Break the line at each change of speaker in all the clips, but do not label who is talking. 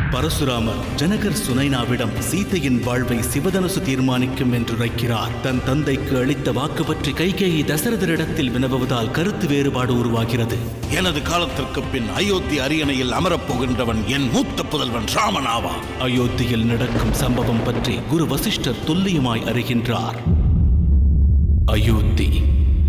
பரசுராமர் ஜனகர் சுனைனாவிடம் சீதையின் வாழ்வை சிவதனுசு தீர்மானிக்கும் என்று உரைக்கிறார் தன் தந்தைக்கு அளித்த வாக்கு பற்றி கைகேயி தசரதரிடத்தில் வினவுவதால் கருத்து வேறுபாடு உருவாகிறது
எனது காலத்திற்கு பின் அயோத்தி அரியணையில் அமரப்போகின்றவன் என் மூத்த புதல்வன் ராமனாவா
அயோத்தியில் நடக்கும் சம்பவம் பற்றி குரு வசிஷ்டர் துல்லியமாய் அறிகின்றார் அயோத்தி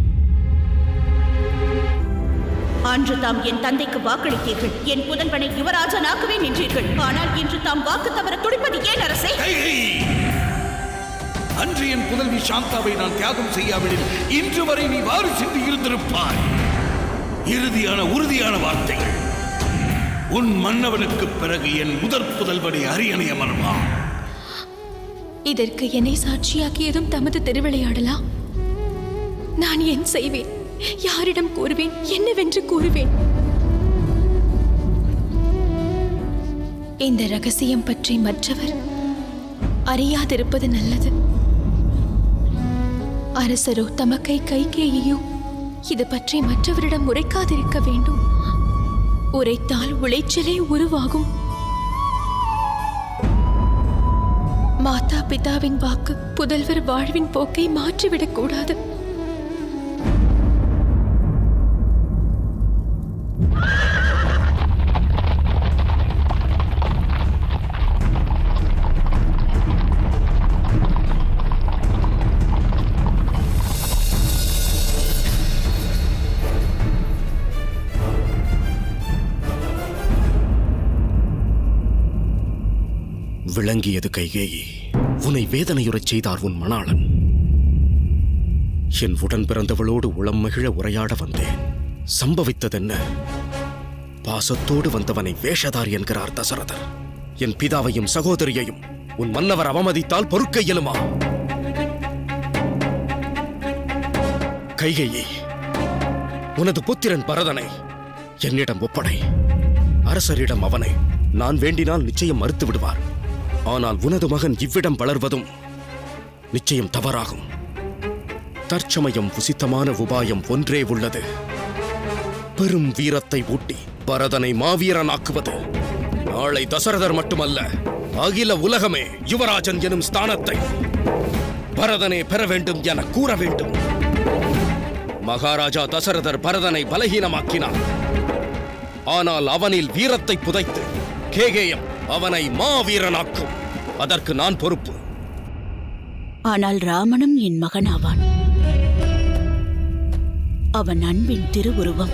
அன்று தாம் என் தந்தைக்கு வாக்களித்தீர்கள் என் புதல்வனை யுவராஜனாகவே நின்றீர்கள் ஆனால் இன்று தாம் வாக்கு தவற துடிப்பது ஏன் அரசே
கைகேயி! அன்று என் புதல்வி சாந்தாவை நான் தியாகம் செய்யாவிடில் இன்று வரை நீ வாரி சிந்தி இருந்திருப்பாய் இறுதியான உறுதியான வார்த்தைகள் உன் மன்னவனுக்கு பிறகு என் முதற் புதல்வனை அரியணை அமர்வான்
இதற்கு என்னை சாட்சியாக்கியதும் தமது திருவிளையாடலா நான் என் செய்வேன் யாரிடம் கூறுவேன் என்னவென்று கூறுவேன் இந்த ரகசியம் பற்றி மற்றவர் அறியாதிருப்பது நல்லது அரசரோ தமக்கை கைகேயையோ இது பற்றி மற்றவரிடம் உரைக்காதிருக்க வேண்டும் உரைத்தால் உளைச்சலே உருவாகும் மாதா பிதாவின் வாக்கு புதல்வர் வாழ்வின் போக்கை மாற்றிவிடக் கூடாது
விளங்கியது கைகேயி உன்னை வேதனையுறச் செய்தார் உன் மணாளன் என் உடன் பிறந்தவளோடு உளம் மகிழ உரையாட வந்தேன் சம்பவித்ததென்ன பாசத்தோடு வந்தவனை வேஷதார் என்கிறார் தசரதர் என் பிதாவையும் சகோதரியையும் உன் மன்னவர் அவமதித்தால் பொறுக்க இயலுமா கைகேயி உனது புத்திரன் பரதனை என்னிடம் ஒப்படை அரசரிடம் அவனை நான் வேண்டினால் நிச்சயம் மறுத்து விடுவார் ஆனால் உனது மகன் இவ்விடம் வளர்வதும் நிச்சயம் தவறாகும் தற்சமயம் உசித்தமான உபாயம் ஒன்றே உள்ளது பெரும் வீரத்தை ஊட்டி பரதனை மாவீரனாக்குவது நாளை தசரதர் மட்டுமல்ல அகில உலகமே யுவராஜன் எனும் ஸ்தானத்தை பரதனே பெற வேண்டும் என கூற வேண்டும் மகாராஜா தசரதர் பரதனை பலகீனமாக்கினார் ஆனால் அவனில் வீரத்தை புதைத்து கேகேயம் அவனை மாவீரனாக்கும் அதற்கு நான் பொறுப்பு
ஆனால் ராமனும் என் மகனாவான் அவன் அன்பின் திருவுருவம்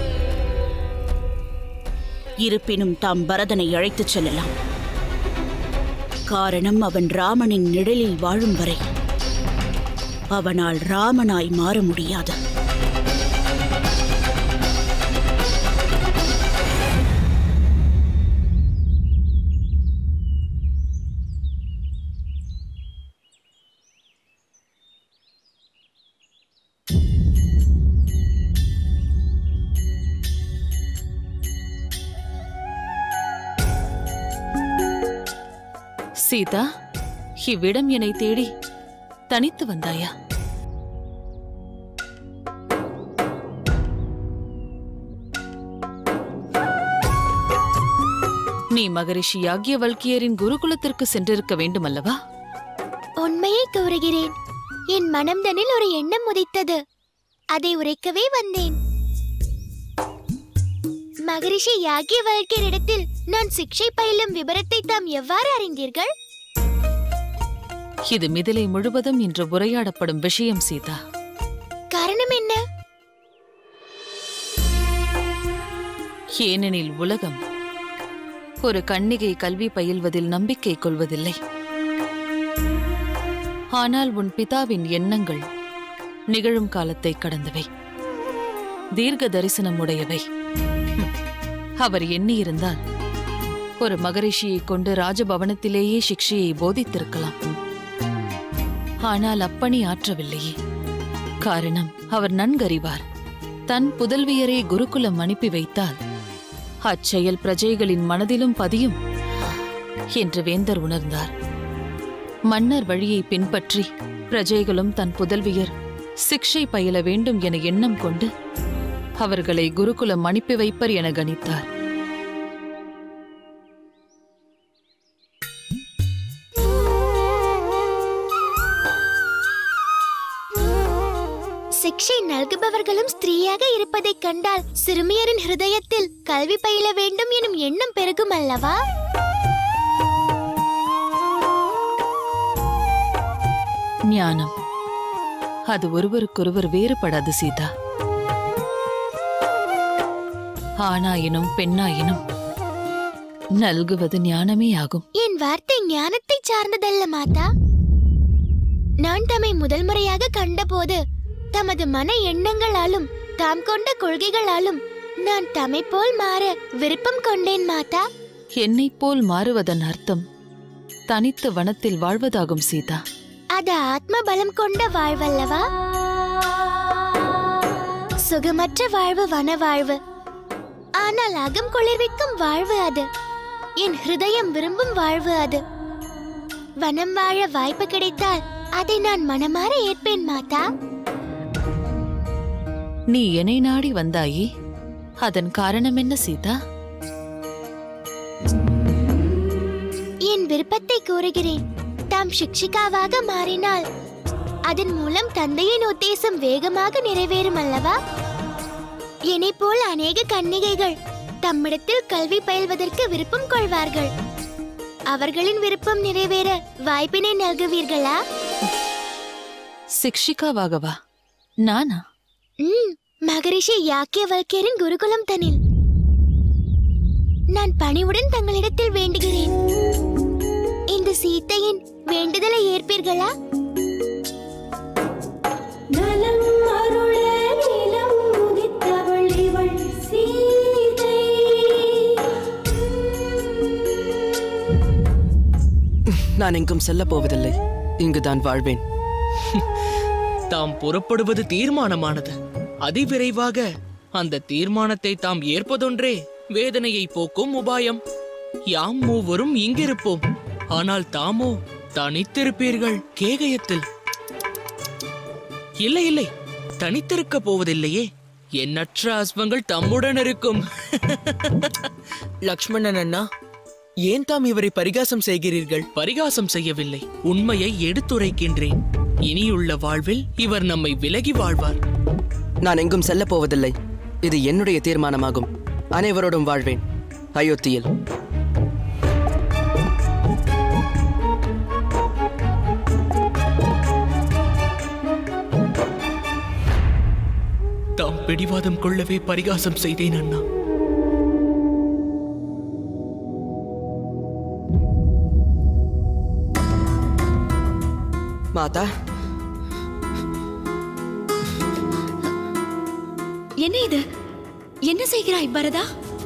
இருப்பினும் தாம் பரதனை அழைத்துச் செல்லலாம் காரணம் அவன் ராமனின் நிழலில் வாழும் வரை அவனால் ராமனாய் மாற முடியாது
சீதா இவ்விடம் என்னை தேடி தனித்து வந்தாயா நீ மகரிஷி யாக்யவல்கியரின் குருகுலத்திற்கு சென்றிருக்க வேண்டுமல்லவா
உண்மையை கூறுகிறேன் என் மனம்தனில் ஒரு எண்ணம் உதித்தது அதை உரைக்கவே வந்தேன் மகரிஷி யாகியவல்கியரிடத்தில் நான் சிக்ஷை பயிலும் விபரத்தை தாம் எவ்வாறு அறிந்தீர்கள்
இது மிதிலை முழுவதும் இன்று உரையாடப்படும் விஷயம் சீதா
காரணம் என்ன
ஏனெனில் உலகம் ஒரு கன்னிகை கல்வி பயில்வதில் நம்பிக்கை கொள்வதில்லை ஆனால் உன் பிதாவின் எண்ணங்கள் நிகழும் காலத்தை கடந்தவை தீர்க்க தரிசனம் உடையவை ஹம். அவர் எண்ணியிருந்தால் ஒரு மகரிஷியை கொண்டு ராஜபவனத்திலேயே சிக்ஷையை போதித்திருக்கலாம் ஆனால் அப்பணி ஆற்றவில்லையே காரணம் அவர் நன்கறிவார் தன் புதல்வியரை குருகுலம் அனுப்பி வைத்தால் அச்செயல் பிரஜைகளின் மனதிலும் பதியும் என்று வேந்தர் உணர்ந்தார் மன்னர் வழியை பின்பற்றி பிரஜைகளும் தன் புதல்வியர் சிக்ஷை பயில வேண்டும் என எண்ணம் கொண்டு அவர்களை குருகுலம் அனுப்பி வைப்பர் என கணித்தார்
சிக்ஷை நல்குபவர்களும் ஸ்திரீயாக இருப்பதைக் கண்டால் சிறுமியரின் ஹிருதயத்தில் கல்வி பயில வேண்டும் எனும் எண்ணம் பெருகும் அல்லவா
ஞானம் அது ஒருவருக்கொருவர் வேறுபடாது சீதா ஆணாயினும் பெண்ணாயினும் நல்குவது ஞானமே ஆகும்
என் வார்த்தை ஞானத்தை சார்ந்ததல்ல மாதா நான் தம்மை முதல் முறையாக கண்டபோது தமது மன எண்ணங்களாலும் தாம் கொண்ட கொள்கைகளாலும் நான் தம்மை போல் மாற விருப்பம் கொண்டேன் மாதா
என்னைப் போல் மாறுவதன் அர்த்தம் தனித்து வனத்தில் வாழ்வதாகும் சீதா
அது ஆத்ம பலம் கொண்ட வாழ்வல்லவா சுகமற்ற வாழ்வு வன வாழ்வு ஆனால் அகம் குளிர்விக்கும் வாழ்வு அது என் ஹிருதயம் விரும்பும் வாழ்வு அது வனம் வாழ வாய்ப்பு கிடைத்தால் அதை நான் மனமாற ஏற்பேன் மாதா
நீ என்னை நாடி வந்தாயே அதன் காரணம் என்ன சீதா
என் விருப்பத்தை கூறுகிறேன் தாம் சிக்ஷிகாவாக மாறினால் அதன் மூலம் தந்தையின் உத்தேசம் வேகமாக நிறைவேறும் அல்லவா என்னை போல் அநேக கன்னிகைகள் தம்மிடத்தில் கல்வி பயில்வதற்கு விருப்பம் கொள்வார்கள் அவர்களின் விருப்பம் நிறைவேற வாய்ப்பினை நல்குவீர்களா
சிக்ஷிகாவாகவா நானா
ம் மகரிஷி யாக்கியவல்யரின் குருகுலம் தனில் நான் பணிவுடன் தங்களிடத்தில் வேண்டுகிறேன் இந்த சீத்தையின் வேண்டுதலை ஏற்பீர்களா
நலம் அருள நிலம் உதித்தவள் இவள் சீதை
நான் எங்கும் செல்லப் போவதில்லை இங்குதான் வாழ்வேன்
தாம் புறப்படுவது தீர்மானமானது அதிவிரைவாக அந்த தீர்மானத்தை தாம் ஏற்பதொன்றே வேதனையை போக்கும் உபாயம் யாம் மூவரும் இங்கிருப்போம் ஆனால் தாமோ தனித்திருப்பீர்கள் கேகயத்தில் இல்லை இல்லை தனித்திருக்க போவதில்லையே எண்ணற்ற அஸ்வங்கள் தம்முடன் இருக்கும்
லக்ஷ்மணன் அண்ணா ஏன் தாம் இவரை பரிகாசம் செய்கிறீர்கள்
பரிகாசம் செய்யவில்லை உண்மையை எடுத்துரைக்கின்றேன் இனியுள்ள வாழ்வில் இவர் நம்மை விலகி வாழ்வார்
நான் எங்கும் செல்லப் போவதில்லை இது என்னுடைய தீர்மானமாகும் அனைவரோடும் வாழ்வேன் அயோத்தியில்
தாம் பிடிவாதம் கொள்ளவே பரிகாசம் செய்தேன் அண்ணா
மாதா
என்ன இது என்ன செய்கிறாய் பரதா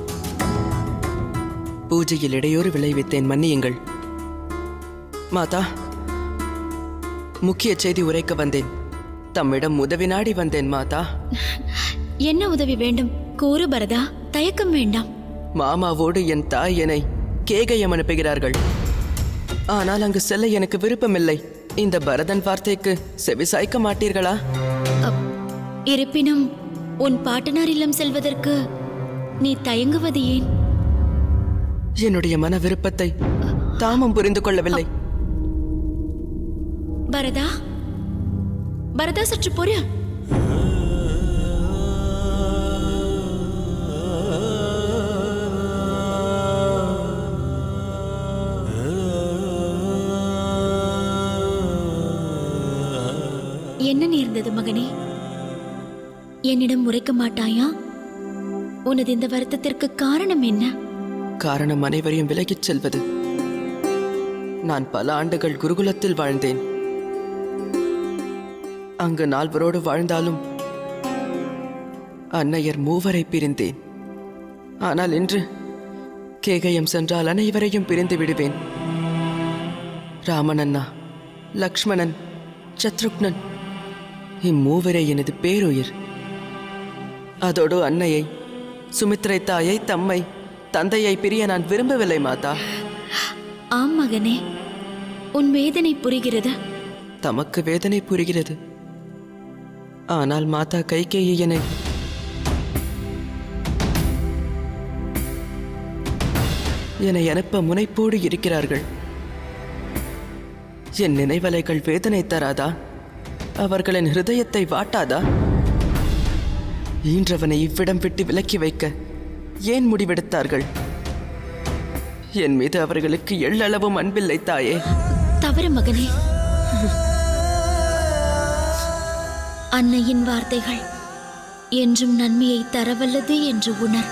பூஜையில் இடையூறு விளைவித்தேன் மன்னியுங்கள் மாதா முக்கிய செய்தி உரைக்க வந்தேன் தம்மிடம் உதவி நாடி வந்தேன் மாதா
என்ன உதவி வேண்டும் கூறு பரதா தயக்கம் வேண்டாம்
மாமாவோடு என் தாய் என்னை கேகயம் அனுப்புகிறார்கள் ஆனால் அங்கு செல்ல எனக்கு விருப்பமில்லை இந்த பரதன் வார்த்தைக்கு செவிசாய்க்க மாட்டீர்களா
அப், இருப்பினும் உன் பாட்டனார் இல்லம் செல்வதற்கு நீ தயங்குவது ஏன்
என்னுடைய மன விருப்பத்தை தாமும் புரிந்து கொள்ளவில்லை
பரதா பரதா சற்று பொறு என்ன நேர்ந்தது மகனே என்னிடம் உரைக்க மாட்டாயா உனது இந்த வருத்தத்திற்கு காரணம் என்ன
காரணம் அனைவரையும் விலகிச் செல்வது நான் பல ஆண்டுகள் குருகுலத்தில் வாழ்ந்தேன் அங்கு நால்வரோடு வாழ்ந்தாலும் அன்னையர் மூவரை பிரிந்தேன் ஆனால் இன்று கேகயம் சென்றால் அனைவரையும் பிரிந்து விடுவேன் ராமன் அண்ணா லக்ஷ்மணன் சத்ருக்னன் இம்மூவரே எனது பேருயிர் அதோடு அன்னையை சுமித்ரை தாயை தம்மை தந்தையை பிரிய நான் விரும்பவில்லை மாதா
ஆம் மகனே உன் வேதனை புரிகிறது
தமக்கு வேதனை புரிகிறது ஆனால் மாதா கைகேயி என்னை என்னை அனுப்ப முனைப்போடு இருக்கிறார்கள் என் நினைவலைகள் வேதனை தராதா அவர்களின் ஹிருதயத்தை வாட்டாதா ஈன்றவனை இவ்விடம் விட்டு விலக்கி வைக்க ஏன் முடிவெடுத்தார்கள் என் மீது அவர்களுக்கு எள்ளளவும் அன்பில்லை தாயே
தவறு மகனே அன்னையின் வார்த்தைகள் என்றும் நன்மையை தரவல்லது என்று உணர்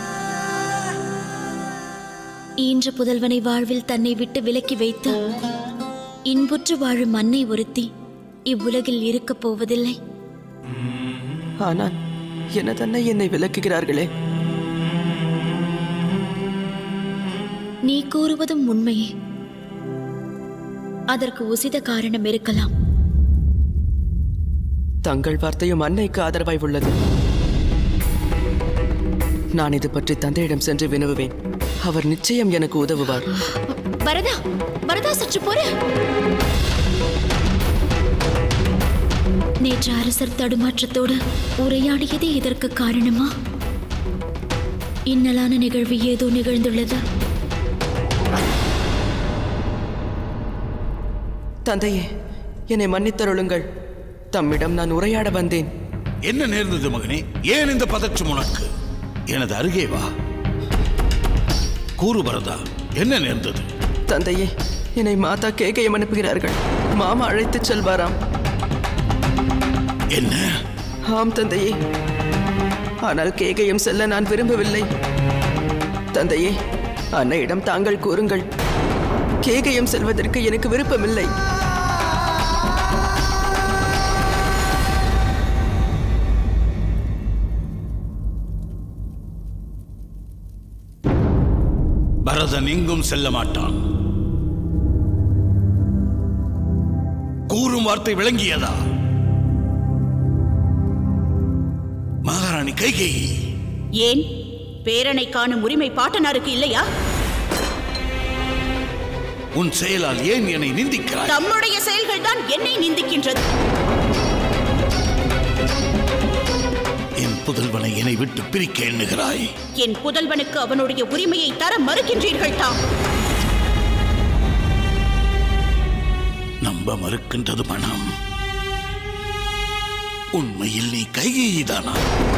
ஈன்ற புதல்வனை வாழ்வில் தன்னை விட்டு விலக்கி வைத்து இன்புற்று வாழும் அன்னை ஒருத்தி இவ்வுலகில் இருக்கப் போவதில்லை
ஆனால் எனதன்னை என்னை விலக்குகிறார்களே
நீ கூறுவதும் உண்மையே அதற்கு உசித காரணம் இருக்கலாம்
தங்கள் வார்த்தையும் அன்னைக்கு ஆதரவாய் உள்ளது நான் இது பற்றி தந்தையிடம் சென்று வினவுவேன் அவர் நிச்சயம் எனக்கு உதவுவார்
வரதா வரதா சற்று பொறு நேற்று அரசர் தடுமாற்றத்தோடு உரையாடியதே இதற்கு காரணமா இன்னலான நிகழ்வு ஏதோ நிகழ்ந்துள்ளது
தந்தையே என்னை மன்னித்தருளுங்கள் தம்மிடம் நான் உரையாட வந்தேன்
என்ன நேர்ந்தது மகனே ஏன் இந்த பதற்றம் உனக்கு எனது அருகே வா கூறு பரதா என்ன நேர்ந்தது
தந்தையே என்னை மாதா கேகையம் அனுப்புகிறார்கள் மாமா அழைத்துச் செல்வாராம்
என்ன
ஆம் தந்தையே ஆனால் கேகையம் செல்ல நான் விரும்பவில்லை தந்தையே அன்னையிடம் தாங்கள் கூறுங்கள் கேகையம் செல்வதற்கு எனக்கு விருப்பமில்லை
பரதன் எங்கும் செல்ல மாட்டான் கூறும் வார்த்தை விளங்கியதா மகாராணி கைகேயி
ஏன் பேரனை காணும் உரிமை பாட்டனாருக்கு இல்லையா
உன் செயலால் ஏன் என்னை நிந்திக்கிறாய்
தம்முடைய செயல்கள் தான் என்னை நிந்திக்கின்றது
என் புதல்வனை என்னை விட்டு பிரிக்க எண்ணுகிறாய்
என் புதல்வனுக்கு அவனுடைய உரிமையை தர மறுக்கின்றீர்கள் தாம்
நம்ப மறுக்கின்றது மனம் உண்மையில் நீ கைகேயிதானா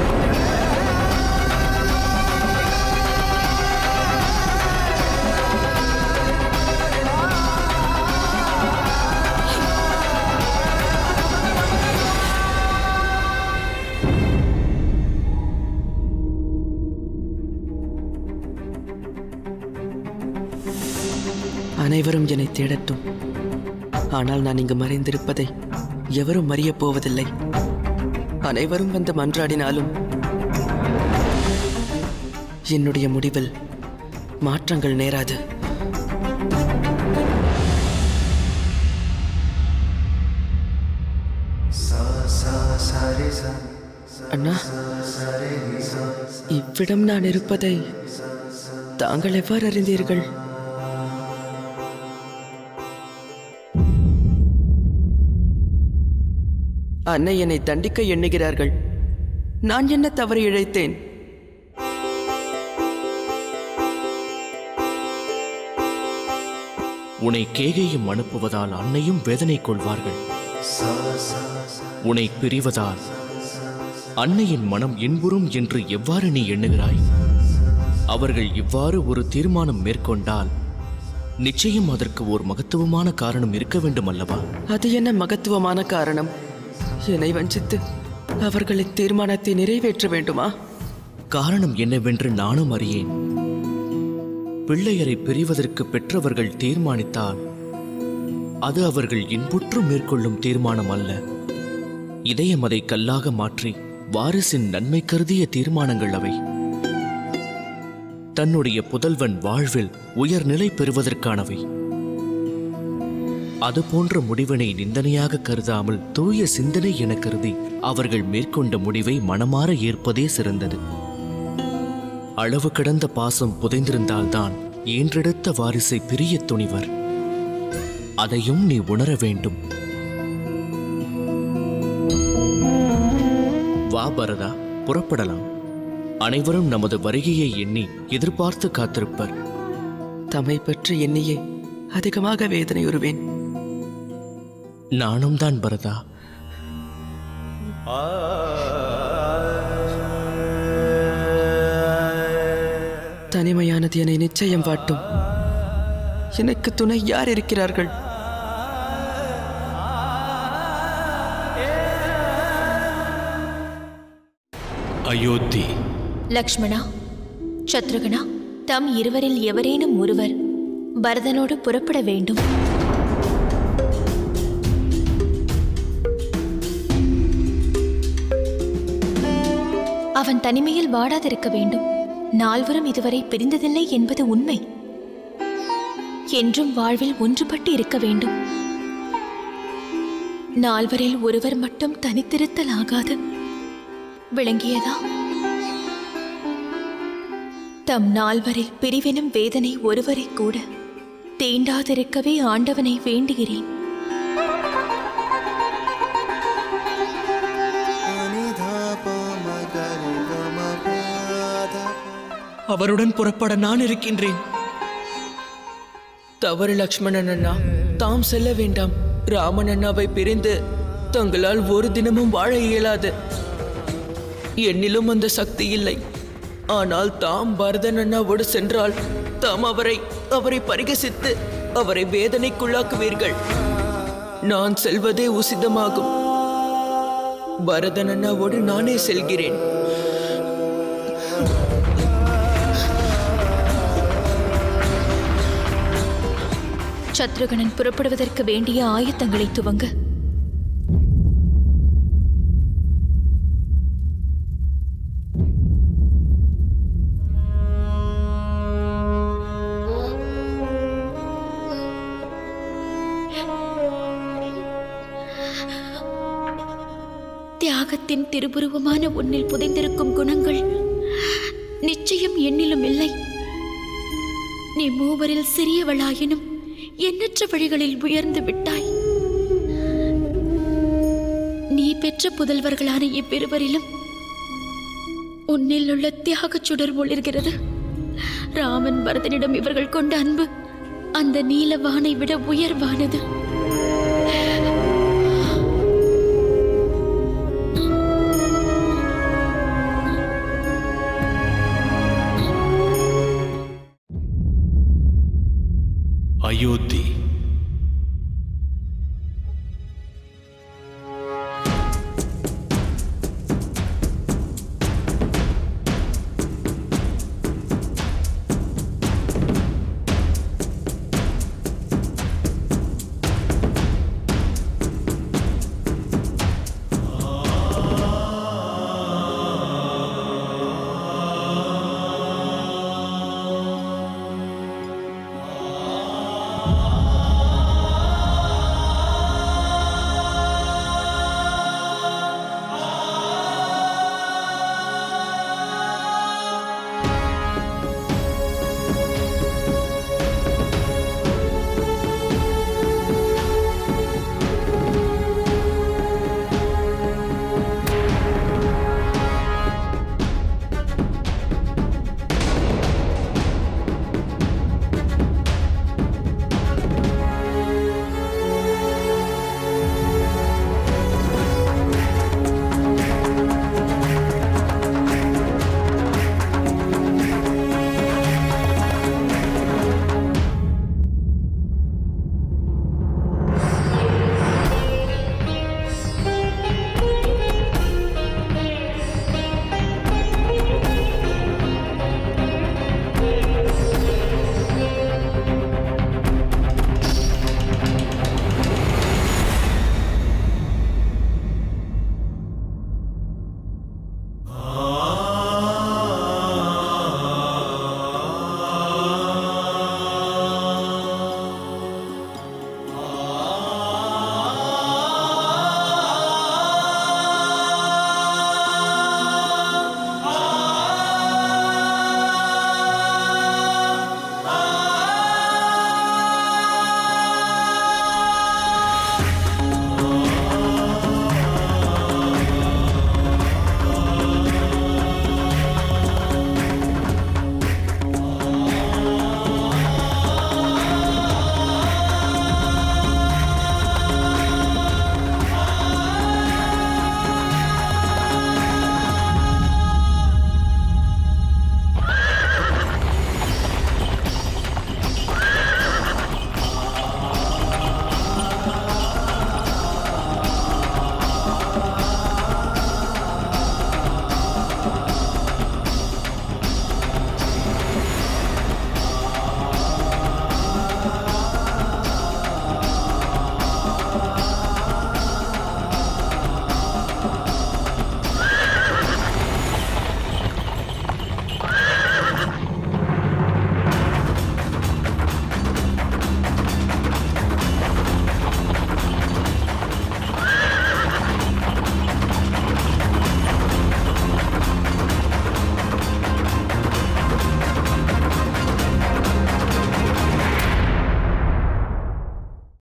அனைவரும் என்னை தேடட்டும் ஆனால் நான் இங்கு மறைந்திருப்பதை எவரும் அறியப் போவதில்லை அனைவரும் வந்து மன்றாடினாலும் என்னுடைய முடிவில் மாற்றங்கள் நேராது அண்ணா இவ்விடம் நான் இருப்பதை தாங்கள் எவ்வாறு அறிந்தீர்கள் அன்னை என்னை தண்டிக்க எண்ணுகிறார்கள் நான் என்ன தவறு இழைத்தேன்
உன்னை கேகையும் அனுப்புவதால் அன்னையும் வேதனை கொள்வார்கள் உன்னை பிரிவதால் அன்னையின் மனம் இன்புறும் என்று எவ்வாறு நீ எண்ணுகிறாய் அவர்கள் இவ்வாறு ஒரு தீர்மானம் மேற்கொண்டால் நிச்சயம் அதற்கு ஒரு மகத்துவமான காரணம் இருக்க வேண்டும் அல்லவா
அது என்ன மகத்துவமான காரணம் என்னை வஞ்சித்து அவர்கள் இத்தீர்மானத்தை நிறைவேற்ற வேண்டுமா
காரணம் என்னவென்று நானும் அறியேன் பிள்ளையரை பிரிவதற்கு பெற்றவர்கள் தீர்மானித்தால் அது அவர்கள் இன்புற்று மேற்கொள்ளும் தீர்மானம் அல்ல இதயம் அதை கல்லாக மாற்றி வாரிசின் நன்மை கருதிய தீர்மானங்கள் அவை தன்னுடைய புதல்வன் வாழ்வில் உயர்நிலை பெறுவதற்கானவை அது போன்ற முடிவினை நிந்தனையாக கருதாமல் தூய சிந்தனை என கருதி அவர்கள் மேற்கொண்ட முடிவை மனமாற ஏற்பதே சிறந்தது அளவு கடந்த பாசம் புதைந்திருந்தால்தான் ஈன்றெடுத்த வாரிசை பிரிய துணிவர் அதையும் நீ உணர வேண்டும் வா பரதா புறப்படலாம் அனைவரும் நமது வருகையை எண்ணி எதிர்பார்த்து காத்திருப்பர்
தம்மை பற்றி எண்ணியே அதிகமாக வேதனையுறுவேன்
நானும் தான் பரதா
தனிமையானது என்னை நிச்சயம் வாட்டும் எனக்கு துணை யார் இருக்கிறார்கள்
அயோத்தி
லக்ஷ்மணா சத்ருகனா தம் இருவரில் எவரேனும் ஒருவர் பரதனோடு புறப்பட வேண்டும் அவன் தனிமையில் வாடாதிருக்க வேண்டும் நால்வரும் இதுவரை பிரிந்ததில்லை என்பது உண்மை என்றும் வாழ்வில் ஒன்றுபட்டு இருக்க வேண்டும் நால்வரில் ஒருவர் மட்டும் தனித்திருத்தல் ஆகாது விளங்கியதா தம் நால்வரில் பிரிவெனும் வேதனை ஒருவரை கூட தீண்டாதிருக்கவே ஆண்டவனை வேண்டுகிறேன்
அவருடன் புறப்பட நான் இருக்கின்றேன் தவறு லக்ஷ்மணன் அண்ணா தாம் செல்ல வேண்டாம் ராமன் அண்ணாவை பிரிந்து தங்களால் ஒரு தினமும் வாழ இயலாது என்னிலும் அந்த சக்தி இல்லை ஆனால் தாம் பரதன் அண்ணாவோடு சென்றால் தாம் அவரை அவரை பரிகசித்து அவரை வேதனைக்குள்ளாக்குவீர்கள் நான் செல்வதே உசிதமாகும் பரதன் அண்ணாவோடு நானே செல்கிறேன்
சத்ருகனன் புறப்படுவதற்கு வேண்டிய ஆயத்தங்களை துவங்க தியாகத்தின் திருவுருவமான உன்னில் புதைந்திருக்கும் குணங்கள் நிச்சயம் என்னிலும் இல்லை நீ மூவரில் சிறியவளாயினும் எண்ணற்ற வழிகளில் உயர்ந்து விட்டாய் நீ பெற்ற புதல்வர்களான இவ்விருவரிலும் உன்னில் உள்ள தியாகச் சுடர் ஒளிர்கிறது ராமன் பரதனிடம் இவர்கள் கொண்ட அன்பு அந்த நீலவானை விட உயர்வானது
அயோத்தி